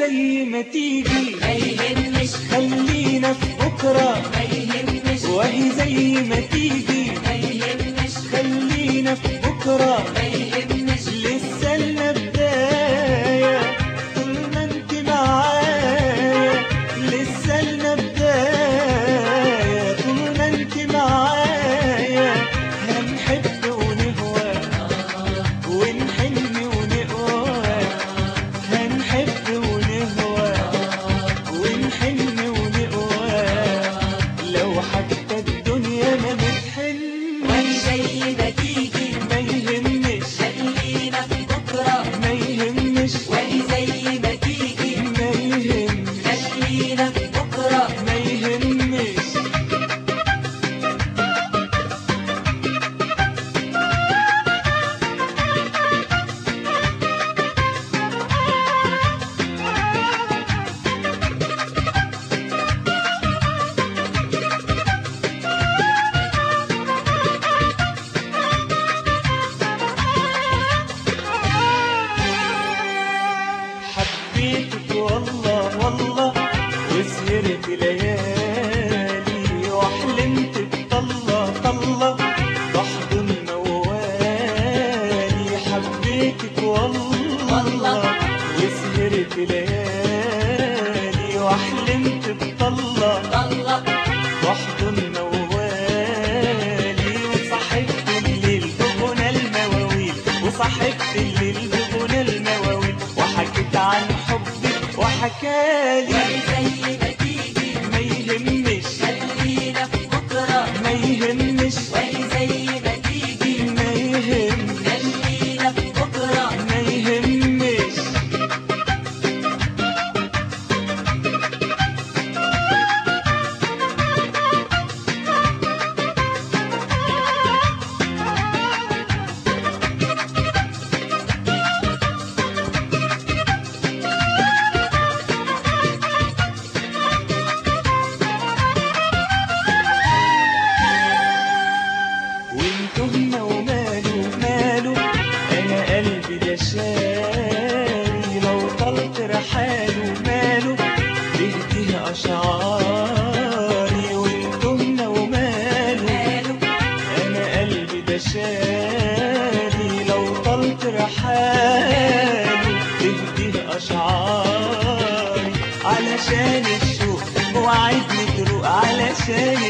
زي ما تيجي ما يهمش خلينا في بكرة ما يهمش وهي زي ما تيجي ما يهمش خلينا في بكرة ما يهمش لسه لنا بداية طول ما انت معايا لسه لنا بداية طول ما انت معايا هنحب ونهوى ونحن ونقوى هنحب ونهوى ونحن ونقوى لو حتى الدنيا ما بتحن وهي زي ما تيجي ما يهمش خلينا في بكرة ما يهمش وهي زي ما تيجي ما يهمش خلينا في بكرة ما يهمش حبيتك والله والله وسهرت ليالي وحلمت بطلة طلة بحضن موالي حبيتك والله وسهرت ليالي وحلمت بطلة طلق بحضن موالي وصحبت الليل بغنى المواويل وصحبت الليل بغنى المواويل وحكيت عن حبك وحكالي وهي زي ما تيجي ما يهمش خلينا في بكرة ما يهمش وهي زي ما تيجي ما يهمش خلينا في بكرة ما يهمش وانتهنا وماله ماله انا قلبي ده شاري لو طلت رحاله ماله بهديه اشعاري وانتهنا وماله ماله انا قلبي ده شاري لو طلت رحاله بهديه اشعاري علشان الشوق وعدني تروق علشان